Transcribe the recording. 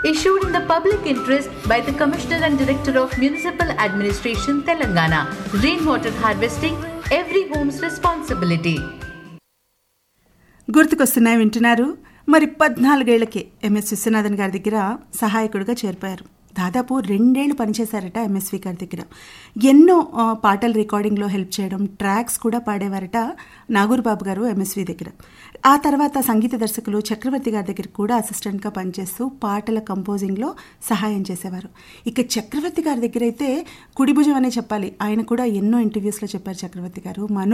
issued in the public interest by the Commissioner and Director of Municipal Administration, Telangana. Rainwater harvesting, every home's responsibility. గుర్తుకొస్తున్నాయి వింటున్నారు మరి పద్నాలుగేళ్లకే MS Viswanathan గారి దగ్గర సహాయకుడిగా చేరిపోయారు దాదాపు రెండేళ్లు పనిచేశారట ఎంఎస్వి గారి దగ్గర ఎన్నో ఆ, పాటల రికార్డింగ్లో హెల్ప్ చేయడం ట్రాక్స్ కూడా పాడేవారట నాగూర్ బాబు గారు ఎంఎస్వి దగ్గర ఆ తర్వాత సంగీత దర్శకులు చక్రవర్తి గారి దగ్గర కూడా అసిస్టెంట్గా పనిచేస్తూ పాటల కంపోజింగ్లో సహాయం చేసేవారు ఇక చక్రవర్తి గారి దగ్గర అయితే కుడిభుజం అనే చెప్పాలి ఆయన కూడా ఎన్నో ఇంటర్వ్యూస్లో చెప్పారు చక్రవర్తి గారు మనో